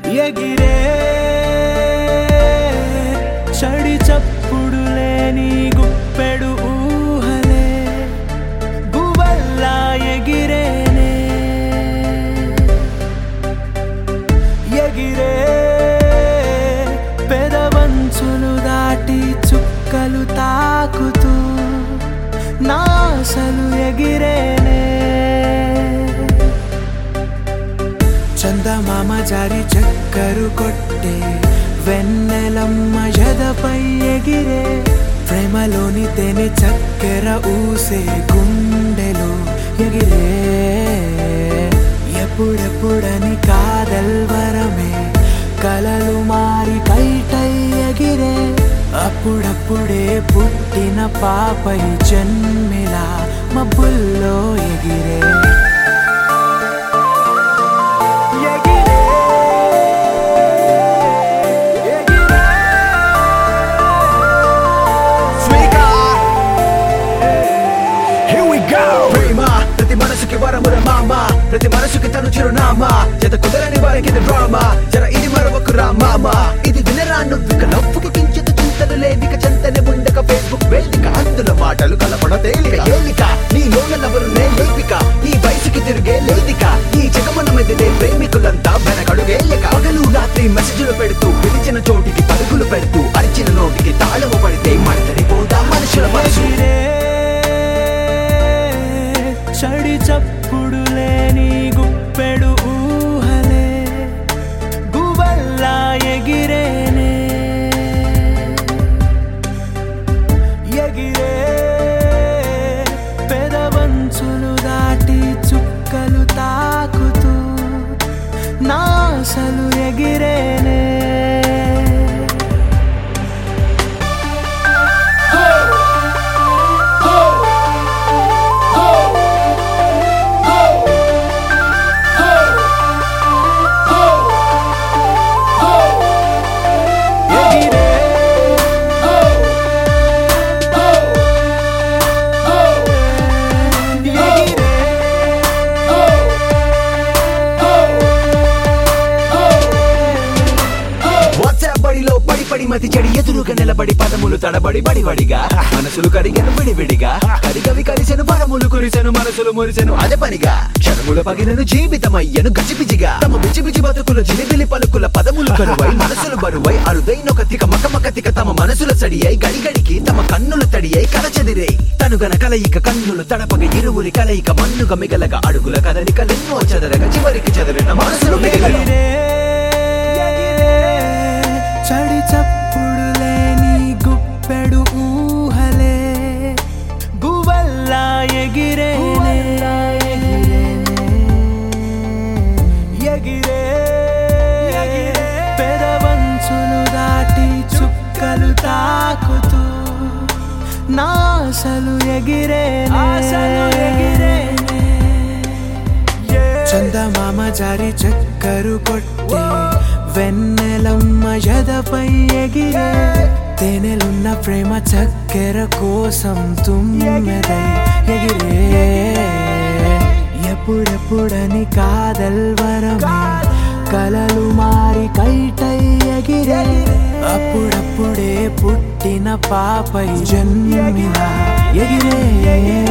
ఎగిరే చడి చప్పుడు లేని గుప్పెడు ఊహలే గువల్లా ఎగిరేనే ఎగిరే పెదవంచులు దాటి చుక్కలు తాకుతూ నాసలు ఎగిరేనే చందమామ జారి చక్కరు కొట్టే వెన్నెలమ్మ ఎదపై ఎగిరే ప్రేమలోని తేనె చక్కెర ఊసే గుండెలో ఎగిరే ఎప్పుడెప్పుడని కాదల్వరమే కలలు మారి కైటై ఎగిరే అప్పుడప్పుడే పుట్టిన పాపై జన్మిలా మబ్బుల్లో ఎగిరే ఎగిరే ఎగిరే Here we go ప్రేమ ప్రతి మనసుకి వరముల మామ ప్రతి మనసుకి తను చిరునామా జత కుదరని వారికి డ్రామా జర ఇది మరొక రామామ ఇది వినరా నువ్వు ఇక నవ్వుకి కించిత చింతలు లేవిక చెంతనే ఉండక ఫేస్బుక్ వేదిక అందులో మాటలు కలపడ తేలిక ఏలిక నీ లోనెవరు నే లేపిక నీ వయసుకి తిరిగే లేదిక ఈ జగమున మెదిలే ప్రేమికులంతా వెనకడుగేయక పగలు రాత్రి మెసేజ్లు పెడుతూ పిలిచిన చోటికి పరుగులు పెడుతూ అరిచిన నోటికి తాళము పడితే మడతడిపోదా మనుషుల మనసు ఎగిరే చడి చప్పుడు లేని గుప్పెడు ఊహలే గువల్లా ఎగిరేనే ఎగిరే పెదవంచులు దాటి చుక్కలు తాకుతూ నాసలు ఎగిరేనే ఎగిరే ఎగిరే వాట్సాప్ బడిలో పడి పడి మతి చెడి ఎదురుగా నిలబడి పదములు తడబడి బడి బడిగా మనసులు కరిగెను విడివిడిగా కరిగవి కలిసెను పరములు కురిసెను మనసులు మురిసెను అదే పనిగా క్షణముల పగినను జీవితమయ్యను గజిబిజిగా తమ బిచి బిచి బతుకుల జిలిబిలి పలుకుల పదములు కరువై మనసులు బరువై అరుదైన ఒక తిక మక మక తిక తమ మనసుల సడియై గడిగడికి తమ కన్నుల తడియై కలచెదిరై తనుగన కలయిక కన్నులు తడపగ ఇరువురి కలయిక మన్నుగ మిగలగ అడుగుల కదలికలెన్నో చెదరగ చివరికి చెదరిన మనసులు మిగలగ ఎగిరే చడి చప్పుడు లేని గుప్పెడు ఊహలే గువల్లా ఎగిరే ఎగిరే పెదవంచులు దాటి చుక్కలు తాకుతూ నాసలు ఎగిరే చందమామ జారి చక్కరు కొట్టే వెన్నెలమ్మ ఎదపై ఎగిరే తేనెలున్న ప్రేమ చక్కెర కోసం తుమ్మెదై ఎగిరే ఎప్పుడెప్పుడని కాదల్వరమే కలలు మారి కైటై ఎగిరే అప్పుడప్పుడే పుట్టిన పాపై జన్మిలా ఎగిరే